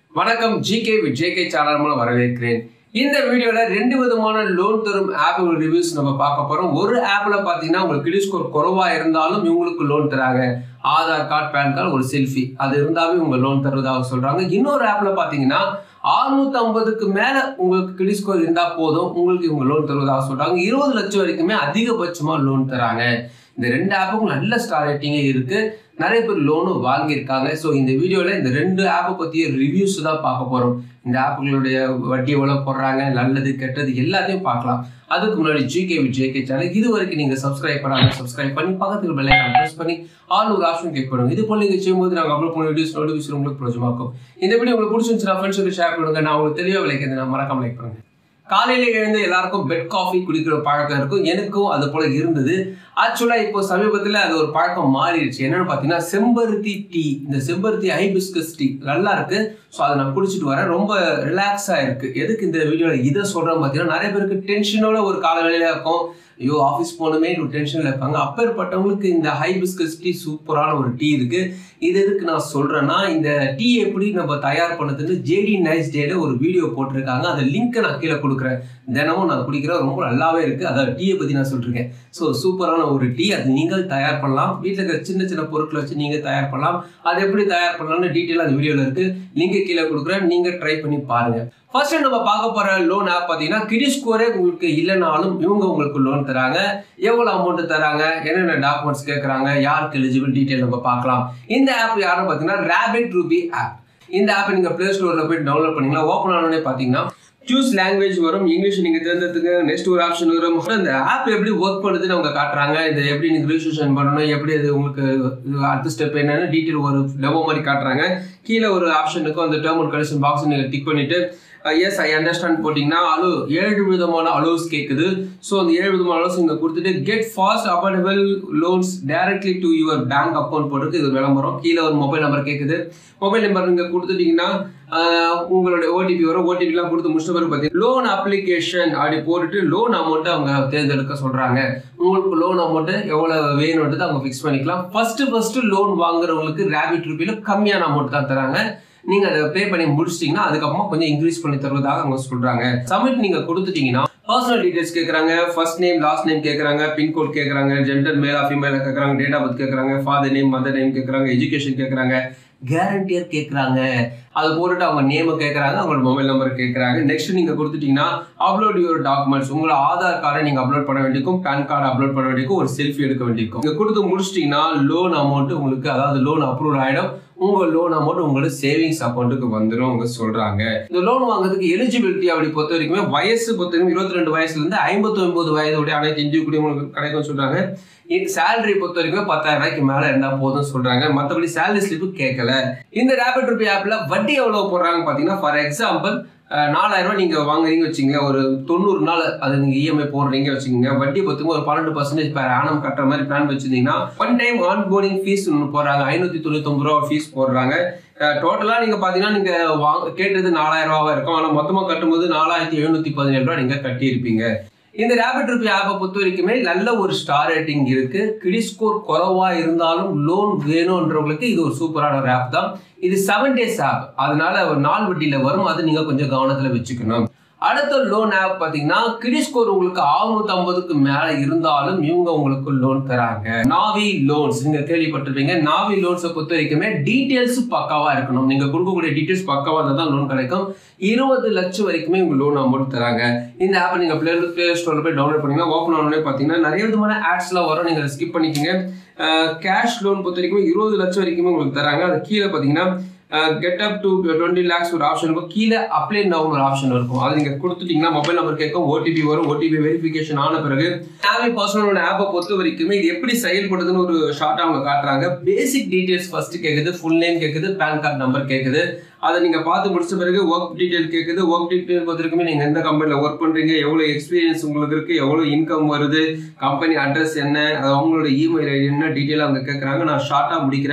வணக்கம் GK with JK channel மூலம் வரவேற்கிறேன் இந்த வீடியோல ரெண்டு விதமான லோன் தரும் ஆப் ரிவ்யூஸ் நம்ம பார்க்க போறோம் ஒரு ஆப்ல பாத்தீங்கன்னா உங்களுக்கு கிரெடிட் ஸ்கோர் குறைவா இருந்தாலும் இவங்களுக்கு லோன் தராங்க ஆதார் கார்டு பேன் கார்டு ஒரு செல்ஃபி அது இருந்தாவே உங்க லோன் தருவதாக சொல்றாங்க இன்னொரு ஆப்ல பாத்தீங்கன்னா 650 ஐம்பதுக்கு மேல உங்களுக்கு கிரெடிட் ஸ்கோர் இருந்தா போதும் உங்களுக்கு இவங்க லோன் தருவதாக சொல்றாங்க இருபது லட்சம் வரைக்குமே அதிகபட்சமா லோன் தராங்க இந்த ரெண்டு ஆப்புக்கும் நல்ல ஸ்டார் ரேட்டிங்கே இருக்கு நிறைய பேர் லோனும் வாங்கியிருக்காங்க ஸோ இந்த வீடியோவில் இந்த ரெண்டு ஆப்பை பற்றிய ரிவ்யூஸ் தான் பார்க்க போகிறோம் இந்த ஆப்புகளுடைய வட்டி எவ்வளோ போடுறாங்க நல்லது கெட்டது எல்லாத்தையும் பார்க்கலாம் அதுக்கு முன்னாடி ஜிகே வித் ஜேகே சேனல் இது வரைக்கும் நீங்கள் சப்ஸ்கிரைப் பண்ணாங்க சப்ஸ்கிரைப் பண்ணி பக்கத்துக்கு பெல்லை ப்ரெஸ் பண்ணி ஆல் ஒரு ஆப்ஷன் கிளிக் பண்ணுங்க இது போல நீங்கள் செய்யும்போது நாங்கள் அப்லோட் பண்ண வீடியோஸ் நோட்டிஃபிகேஷன் உங்களுக்கு பிரயோஜனமாக்கும் இந்த வீடியோ உங்களுக்கு பிடிச்சிருந்துச்சுன்னா ஃப்ரெண்ட்ஸுக்கு ஷேர் பண்ணுங்க நான் உங்களுக்கு தெளிவாக விளைக்கிறது நான் மறக்காம லைக் பண்ணுங்க காலையில எழுந்து எல்லாருக்கும் பெட் காஃபி குடிக்கிற பழக்கம் இருக்கும் எனக்கும் அது போல இருந்தது ஆக்சுவலா இப்போ சமீபத்துல அது ஒரு பழக்கம் மாறிடுச்சு என்னன்னு பாத்தீங்கன்னா செம்பருத்தி டீ இந்த செம்பருத்தி ஹைபிஸ்கஸ் டீ நல்லா இருக்கு ஸோ அதை நான் குடிச்சிட்டு வரேன் ரொம்ப ரிலாக்ஸா இருக்கு எதுக்கு இந்த வீடியோல இதை சொல்றேன் பாத்தீங்கன்னா நிறைய பேருக்கு டென்ஷனோட ஒரு கால வேலையில இருக்கும் ஐயோ ஆஃபீஸ் போகணுமே ஒரு டென்ஷனில் இருப்பாங்க அப்பேற்பட்டவங்களுக்கு இந்த ஹைபிஸ்கஸ் டீ சூப்பரான ஒரு டீ இருக்கு இது எதுக்கு நான் சொல்றேன்னா இந்த டீ எப்படி நம்ம தயார் பண்ணதுன்னு ஜேடி நைஸ் டேல ஒரு வீடியோ போட்டிருக்காங்க அந்த லிங்க்கை நான் கீழே கொடுக்குறேன் தினமும் நான் குடிக்கிறேன் ரொம்ப நல்லாவே இருக்கு அதாவது டீயை பத்தி நான் சொல்லிருக்கேன் ஸோ சூப்பரான ஒரு டீ அது நீங்கள் தயார் பண்ணலாம் வீட்டில் இருக்கிற சின்ன சின்ன பொருட்களை வச்சு நீங்கள் தயார் பண்ணலாம் அது எப்படி தயார் பண்ணலாம்னு டீட்டெயில் அந்த வீடியோவில் இருக்கு லிங்க் கீழே கொடுக்குறேன் நீங்கள் ட்ரை பண்ணி பாருங்க ஃபர்ஸ்ட் நம்ம பார்க்க போற லோன் ஆப் பார்த்தீங்கன்னா கிரெடிட் ஸ்கோரே உங்களுக்கு இல்லைனாலும் இவங்க உங்களுக்கு லோன் தராங்க எவ்வளோ அமௌண்ட் தராங்க என்னென்ன டாக்குமெண்ட்ஸ் கேட்குறாங்க யாருக்கு எலிஜிபிள் டீட்டெயில் நம்ம பார்க்கலாம் இந்த ஆப் யாருன்னு பார்த்தீங்கன்னா ரேபிட் ரூபி ஆப் இந்த ஆப்பை நீங்கள் ப்ளே ஸ்டோரில் போய் டவுன்லோட் பண்ணீங்கன்னா ஓப்பன் ஆனோடனே பார்த்தீங்கன்னா சூஸ் லாங்குவேஜ் வரும் இங்கிலீஷ் நீங்கள் தேர்ந்தெடுத்துங்க நெக்ஸ்ட் ஒரு ஆப்ஷன் வரும் இந்த ஆப் எப்படி ஒர்க் பண்ணுதுன்னு அவங்க காட்டுறாங்க இந்த எப்படி நீங்கள் ரிஜிஸ்ட்ரேஷன் பண்ணணும் எப்படி அது உங்களுக்கு இது அடுத்த ஸ்டெப் என்னன்னு டீட்டெயில் ஒரு டெமோ மாதிரி காட்டுறாங்க கீழே ஒரு ஆப்ஷனுக்கும் அந்த டேர்ம் அண்ட் கண்டிஷன் பாக்ஸ் நீங்கள் டிக் பண்ணிட்டு எஸ் ஐ அண்டர்ஸ்டாண்ட் போட்டிங்கன்னா அலோ ஏழு விதமான அலோஸ் கேட்குது ஸோ அந்த ஏழு விதமான அலோஸ் நீங்கள் கொடுத்துட்டு get fast affordable loans directly to your bank account போட்டுருக்கு இது விளம்பரம் கீழே ஒரு மொபைல் நம்பர் கேட்குது மொபைல் நம்பர் நீங்கள் கொடுத்துட்டீங்கன்னா உங்களுடைய ஓடிபி வரும் ஓடிபிலாம் கொடுத்து முடிச்ச பிறகு பார்த்தீங்கன்னா லோன் அப்ளிகேஷன் அப்படி போட்டுட்டு லோன் அமௌண்ட்டை அவங்க தேர்ந்தெடுக்க சொல்கிறாங்க உங்களுக்கு லோன் அமௌண்ட்டு எவ்வளோ வேணுன்றது அவங்க ஃபிக்ஸ் பண்ணிக்கலாம் ஃபர்ஸ்ட் ஃபர்ஸ்ட் லோன் வாங்குறவங்களுக்கு ரேபிட் ரூபியில் கம்மியான அமௌண்ட் தான் தராங்க நீங்க அதை பே பண்ணி முடிச்சிட்டீங்கன்னா அதுக்கப்புறமா கொஞ்சம் இன்க்ரீஸ் பண்ணி தருவதாக அவங்க சொல்றாங்க சப்மிட் நீங்க கொடுத்துட்டீங்கன்னா பர்சனல் டீடைல்ஸ் கேட்குறாங்க ஃபர்ஸ்ட் நேம் லாஸ்ட் நேம் கேட்குறாங்க பின்கோட் கேட்குறாங்க ஜெண்டர் மேலா ஃபீமேலா கேட்குறாங்க டேட் ஆஃப் பர்த் கேட்குறாங்க ஃபாதர் நேம் மதர் நேம் கேட்குறாங்க எஜுகேஷன் கேட்குறாங்க கேரண்டியர் கேட்குறாங்க அது போட்டுட்டு அவங்க நேமை கேட்குறாங்க அவங்களோட மொபைல் நம்பர் கேட்குறாங்க நெக்ஸ்ட் நீங்கள் கொடுத்துட்டீங்கன்னா அப்லோட் யுவர் டாக்குமெண்ட்ஸ் உங்களோட ஆதார் கார்டை நீங்கள் அப்லோட் பண்ண வேண்டியிருக்கும் பேன் கார்டு அப்லோட் பண்ண வேண்டியிருக்கும் ஒரு செல்ஃபி எடுக்க வேண்டியிருக்கும் நீங்கள் கொடுத்து முடிச்சிட்டிங்கன்னா லோன் அமௌண்ட் உங்களுக்கு அதாவது லோன் அப்ரூவ் ஆகிடும் உங்க லோன் அமௌண்ட் உங்களோட சேவிங்ஸ் அக்கௌண்ட்டுக்கு வந்துடும் அவங்க சொல்றாங்க இந்த லோன் வாங்குறதுக்கு எலிஜிபிலிட்டி அப்படி பொறுத்த வரைக்குமே வயசு பொறுத்த வரைக்கும் இருபத்தி ரெண்டு வயசுல இருந்து ஐம்பத்தி ஒன்பது வயதுடைய அனைத்து இந்திய குடிமக்களுக்கு கிடைக்கும் சொல்றாங்க சேலரி பொறுத்த வரைக்கும் பத்தாயிரம் ரூபாய்க்கு மேல இருந்தா போதும் சொல்றாங்க மற்றபடி சேலரி ஸ்லிப்பு கேட்கல இந்த ரேபிட் ருபி ஆப்ல வட்டி எவ்வளவு போடுறாங்க பாத்தீங்கன்னா ஃபார் எக்ஸாம்பிள் நாலாயிரம் ரூபாய் நீங்க வாங்குறீங்க வச்சுங்களேன் ஒரு தொண்ணூறு நாள் அது நீங்க இஎம்ஐ போடுறீங்க வச்சுக்கோங்க வட்டி பத்துக்கு ஒரு பன்னெண்டு பர்சன்டேஜ் பேர் ஆனம் கட்டுற மாதிரி பிளான் வச்சிருந்தீங்கன்னா one time onboarding fees ஒன்று போடுறாங்க ஐநூத்தி தொண்ணூத்தி ஒன்பது ரூபா ஃபீஸ் போடுறாங்க டோட்டலா நீங்க பாத்தீங்கன்னா நீங்க வாங்க கேட்டது நாலாயிரம் ரூபாவா இருக்கும் ஆனா மொத்தமா கட்டும்போது நாலாயிரத்தி எழுநூத்தி பதினேழு ரூபாய் நீங்க கட்டியிருப்பீங்க இந்த ரேபிட் ருபி ஆப்பை பொறுத்த வரைக்குமே நல்ல ஒரு ஸ்டார் ரேட்டிங் இருக்கு கிரெடிட் ஸ்கோர் குறைவா இருந்தாலும் லோன் வேணும்ன்றவங்களுக்கு இது ஒரு சூப்பரான ஒரு ஆப் தான் இது செவன் டேஸ் ஆப் அதனால ஒரு நாள் வட்டியில வரும் அது நீங்க கொஞ்சம் கவனத்துல வச்சுக்கணும் அடுத்த லோன் ஆப் பாத்தீங்கன்னா கிரெடிட் ஸ்கோர் உங்களுக்கு அறுநூத்தி ஐம்பதுக்கு மேல இருந்தாலும் இவங்க உங்களுக்கு லோன் தராங்க நாவி லோன்ஸ் நீங்க கேள்விப்பட்டிருப்பீங்க நாவி லோன்ஸை பொறுத்த வரைக்குமே டீடைல்ஸ் பக்காவா இருக்கணும் நீங்க கொடுக்கக்கூடிய டீடைல்ஸ் பக்காவா இருந்தால் தான் லோன் கிடைக்கும் இருபது லட்சம் வரைக்குமே உங்க லோன் அமௌண்ட் தராங்க இந்த ஆப்பை நீங்க பிளே பிளே ஸ்டோர்ல போய் டவுன்லோட் பண்ணீங்கன்னா ஓப்பன் ஆனோடனே பாத்தீங்கன்னா நிறைய விதமான ஆட்ஸ்லாம் வரும் நீங்க ஸ்கிப் பண்ணிக்கோங்க கேஷ் லோன் பொறுத்த வரைக்கும் இருபது லட்சம் வரைக்குமே உங்களுக்கு தராங்க அது கீழே பாத்தீங்கன்னா get up to twenty lakhs ஒரு ஆப்ஷன் இருக்கும் கீழே அப்ளை நவுன் ஒரு ஆப்ஷன் இருக்கும் அது நீங்க கொடுத்துட்டீங்கன்னா மொபைல் நம்பர் கேட்கும் ஓடிபி வரும் ஓடிபி வெரிஃபிகேஷன் ஆன பிறகு நாவி பர்சனலோட ஆப்பை பொறுத்த வரைக்குமே இது எப்படி செயல்படுதுன்னு ஒரு ஷார்ட்டா அவங்க காட்டுறாங்க பேசிக் டீடைல்ஸ் ஃபர்ஸ்ட் கேட்குது ஃபுல் நேம் கேட்குது பேன் கார்டு நம்பர் கேட்குது அதை நீங்க பார்த்து முடிச்ச பிறகு ஒர்க் டீடைல் கேட்குது ஒர்க் டீடைல் பொறுத்த வரைக்குமே நீங்க எந்த கம்பெனில ஒர்க் பண்றீங்க எவ்வளவு எக்ஸ்பீரியன்ஸ் உங்களுக்கு இருக்கு எவ்வளவு இன்கம் வருது கம்பெனி அட்ரஸ் என்ன அது அவங்களோட இமெயில் ஐடி என்ன டீட்டெயில் அவங்க கேட்குறாங்க நான் ஷார்ட்டா முடிக்கிறேன்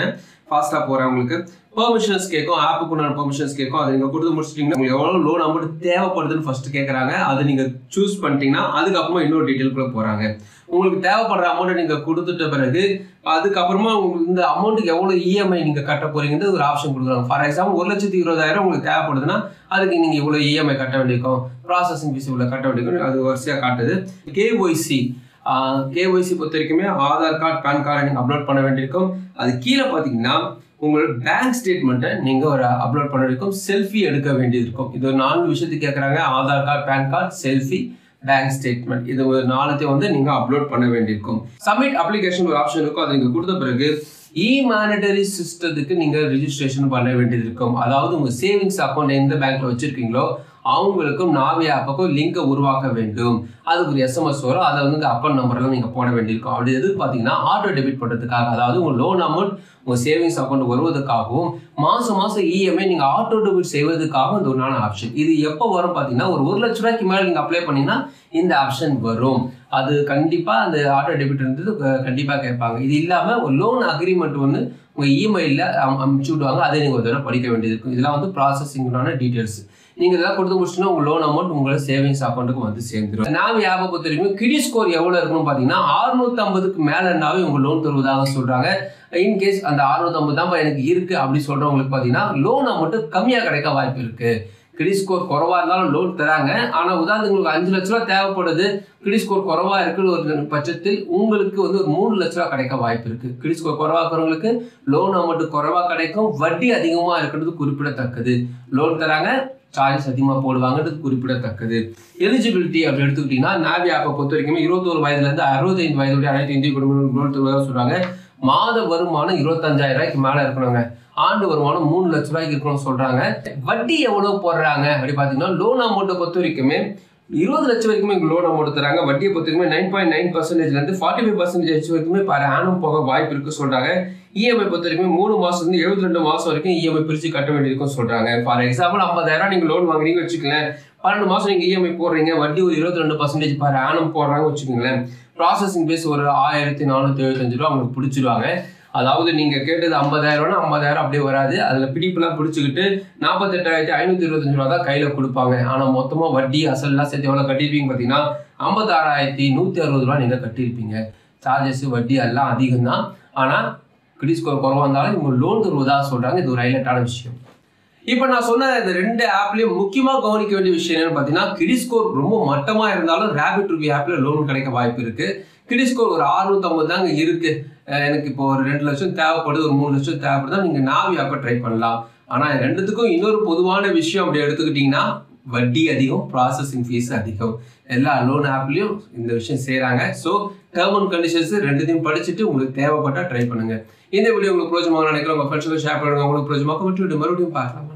ஃபாஸ்ட்டாக போகிறவங்களுக்கு பெர்மிஷன்ஸ் கேட்கும் ஆப்புக்கு உண்டான பெர்மிஷன்ஸ் கேட்கும் அதை நீங்கள் கொடுத்து முடிச்சிட்டிங்கன்னா உங்களுக்கு எவ்வளோ லோன் அமௌண்ட் தேவைப்படுதுன்னு ஃபர்ஸ்ட் கேட்குறாங்க அதை நீங்கள் சூஸ் பண்ணிட்டீங்கன்னா அதுக்கப்புறமா இன்னொரு டீட்டெயிலுக்குள்ள போகிறாங்க உங்களுக்கு தேவைப்படுற அமௌண்ட்டை நீங்கள் கொடுத்துட்ட பிறகு அதுக்கப்புறமா உங்களுக்கு இந்த அமௌண்ட்டுக்கு எவ்வளோ இஎம்ஐ நீங்கள் கட்ட போறீங்கன்னு ஒரு ஆப்ஷன் கொடுக்குறாங்க ஃபார் எக்ஸாம்பிள் ஒரு லட்சத்தி இருபதாயிரம் உங்களுக்கு தேவைப்படுதுன்னா அதுக்கு நீங்கள் இவ்வளோ இஎம்ஐ கட்ட வேண்டியிருக்கும் ப்ராசஸிங் ஃபீஸ் இவ்வளோ கட்ட வேண்டியிருக்கும் அது வரிசையாக காட்டுது கேஒய்சி கேஒய்சி பொறுத்த வரைக்குமே ஆதார் கார்டு பேன் கார்டை நீங்கள் அப்லோட் பண்ண வேண்டியிருக்கும் அது கீழே பார்த்தீங்கன்னா உங்களோட பேங்க் ஸ்டேட்மெண்ட்டை நீங்கள் ஒரு அப்லோட் பண்ண வேண்டியிருக்கும் செல்ஃபி எடுக்க வேண்டியது இருக்கும் இது ஒரு நான்கு விஷயத்துக்கு கேட்குறாங்க Aadhaar card PAN card selfie bank statement இது ஒரு நாலத்தையும் வந்து நீங்கள் அப்லோட் பண்ண வேண்டியிருக்கும் சப்மிட் அப்ளிகேஷன் ஒரு ஆப்ஷன் இருக்கும் அதை நீங்கள் கொடுத்த பிறகு இ மானிட்டரி சிஸ்டத்துக்கு நீங்கள் ரிஜிஸ்ட்ரேஷன் பண்ண வேண்டியது இருக்கும் அதாவது உங்கள் சேவிங்ஸ் அக்கௌண்ட் எந்த பேங்க்ல வச்சிருக்கீங்களோ அவங்களுக்கும் நாவி ஆப்புக்கும் லிங்கை உருவாக்க வேண்டும் அதுக்கு ஒரு எஸ்எம்எஸ் வரும் அதை வந்து அக்கௌண்ட் நம்பர்லாம் நீங்கள் போட வேண்டியிருக்கும் அப்படி எது பார்த்தீங்கன்னா ஆட்டோ டெபிட் பண்ணுறதுக்காக அதாவது உங்கள் லோன் அமௌண்ட் உங்கள் சேவிங்ஸ் அக்கௌண்ட் வருவதற்காகவும் மாதம் மாதம் இஎம்ஐ நீங்கள் ஆட்டோ டெபிட் செய்வதற்காகவும் இந்த ஒன்றான ஆப்ஷன் இது எப்போ வரும் பார்த்தீங்கன்னா ஒரு ஒரு லட்ச ரூபாய்க்கு மேலே நீங்கள் அப்ளை பண்ணீங்கன்னா இந்த ஆப்ஷன் வரும் அது கண்டிப்பாக அந்த ஆட்டோ டெபிட் இருந்தது கண்டிப்பாக கேட்பாங்க இது இல்லாமல் ஒரு லோன் அக்ரிமெண்ட் வந்து உங்கள் இமெயிலில் அமுச்சு விடுவாங்க அதை நீங்கள் ஒரு தடவை படிக்க வேண்டியது இருக்கும் இதெல்லாம் வந்து ப்ராசஸிங்கான டீட்டெயில்ஸ் நீங்கள் இதெல்லாம் கொடுத்து முடிச்சுன்னா உங்கள் லோன் அமௌண்ட் உங்களோட சேவிங்ஸ் அக்கௌண்ட்டுக்கு வந்து சேர்ந்துடும் நாம் ஆப்பை பொறுத்த வரைக்கும் கிடி ஸ்கோர் எவ்வளோ இருக்கணும் பார்த்தீங்கன்னா அறுநூத்தம்பதுக்கு மேலே இருந்தாவே உங்கள் லோன் தருவதாக சொல்கிறாங்க இன்கேஸ் அந்த அறுநூத்தம்பது தான் எனக்கு இருக்குது அப்படி சொல்கிறவங்களுக்கு பார்த்தீங்கன்னா லோன் அமௌண்ட்டு கம்மியாக கிடைக்க வாய்ப்பு இருக்குது கிரெடிட் ஸ்கோர் குறவா இருந்தாலும் லோன் தராங்க ஆனால் உதாரணத்துக்கு உங்களுக்கு அஞ்சு லட்ச ரூபா தேவைப்படுது கிரெடிட் ஸ்கோர் குறவா இருக்குன்னு ஒரு பட்சத்தில் உங்களுக்கு வந்து ஒரு மூணு லட்ச ரூபா கிடைக்க வாய்ப்பு இருக்கு கிரெடிட் ஸ்கோர் குறவா இருக்கிறவங்களுக்கு லோன் அமௌண்ட் குறவா கிடைக்கும் வட்டி அதிகமாக இருக்கிறது குறிப்பிடத்தக்கது லோன் தராங்க சார்ஜஸ் அதிகமாக போடுவாங்கன்றது குறிப்பிடத்தக்கது எலிஜிபிலிட்டி அப்படி எடுத்துக்கிட்டிங்கன்னா நாவி ஆப்பை பொறுத்த வரைக்கும் இருபத்தோரு வயதுலேருந்து அறுபத்தைந்து வயதுடைய அனைத்து இந்திய குடும்பங்களும் லோன் தருவதாக சொல்கிறாங்க மாத வருமானம் இருபத்தஞ்சாயிரம் ரூபாய்க்கு மேலே இருக்கணுங்க ஆண்டு வருமானம் மூணு லட்ச ரூபாய்க்கு இருக்கணும்னு சொல்றாங்க வட்டி எவ்வளவு போடுறாங்க அப்படி பார்த்தீங்கன்னா லோன் அமௌண்ட்டை பொறுத்த வரைக்குமே இருபது லட்சம் வரைக்குமே லோன் அமௌண்ட் தராங்க வட்டியை பொறுத்த வரைக்கும் நைன் பாயிண்ட் நைன் பர்சன்டேஜ்லேருந்து ஃபார்ட்டி ஃபைவ் பர்சன்டேஜ் வரைக்குமே பர் ஆனும் போக வாய்ப்பு இருக்கு சொல்றாங்க இஎம்ஐ பொறுத்த வரைக்கும் மூணு மாசத்துலேருந்து எழுபத்தி ரெண்டு மாசம் வரைக்கும் இஎம்ஐ பிரிச்சு கட்ட வேண்டியிருக்கும் சொல்றாங்க ஃபார் எக்ஸாம்பிள் ஐம்பதாயிரம் நீங்க லோன் வாங்குறீங்க வச்சுக்கலேன் பன்னெண்டு மாசம் நீங்க இஎம்ஐ போடுறீங்க வட்டி ஒரு இருபத்தி ரெண்டு பர்சன்டேஜ் பர் ஆனம் போடுறாங்க வச்சுக்கோங்களேன் ப்ராசஸிங் பேஸ் ஒரு ஆயிரத்தி நானூற்றி எழுபத்தஞ்சு ரூபா அவங்களுக்கு பிடிச்சிருவாங்க அதாவது நீங்க கேட்டது ஐம்பதாயிரம் ரூபா ஐம்பதாயிரம் அப்படியே வராது அதுல பிடிப்புலாம் பிடிச்சிக்கிட்டு நாற்பத்தெட்டாயிரத்தி ஐநூத்தி இருபத்தஞ்சு ரூபா தான் கையில கொடுப்பாங்க ஆனா மொத்தமா வட்டி அசல்லாம் சேர்த்து எவ்வளவு கட்டிருப்பீங்க பாத்தீங்கன்னா ஐம்பத்தாறாயிரத்தி நூத்தி அறுபது ரூபா நீங்க கட்டியிருப்பீங்க சார்ஜஸ் வட்டி எல்லாம் அதிகம் தான் ஆனா கிரெடிட் ஸ்கோர் குறவா இருந்தாலும் இவங்க லோன் தருவதா சொல்றாங்க இது ஒரு ஹைலைட்டான விஷயம் இப்போ நான் சொன்ன இந்த ரெண்டு ஆப்லயும் முக்கியமாக கவனிக்க வேண்டிய விஷயம் என்னன்னு பார்த்தீங்கன்னா கிரெடிட் ஸ்கோர் ரொம்ப மட்டமாக இருந்தாலும் ரேபிட் ருபி ஆப்ல லோன் கிடைக்க வாய்ப்பு இருக்கு கிரெடிட் ஸ்கோர் ஒரு அறுநூத்தம்பது தாங்க இருக்கு எனக்கு இப்போ ஒரு ரெண்டு லட்சம் தேவைப்படுது ஒரு மூணு லட்சம் தேவைப்படுதா நீங்க நாவி ஆப்பை ட்ரை பண்ணலாம் ஆனா ரெண்டுத்துக்கும் இன்னொரு பொதுவான விஷயம் அப்படி எடுத்துக்கிட்டீங்கன்னா வட்டி அதிகம் ப்ராசஸிங் ஃபீஸ் அதிகம் எல்லா லோன் ஆப்லயும் இந்த விஷயம் செய்கிறாங்க ஸோ டேர்ம் அண்ட் கண்டிஷன்ஸ் ரெண்டுத்தையும் படிச்சுட்டு உங்களுக்கு தேவைப்பட்டா ட்ரை பண்ணுங்க இந்த வீடியோ உங்களுக்கு பிரோஜனமாக நினைக்கிறேன் உங்க ஃப்ரெண்ட்ஸுக்கு ஷேர் பண்ணுங்க உங்களுக்கு பிரோஜனமாக மறுபடியும் பார்க்கலாம்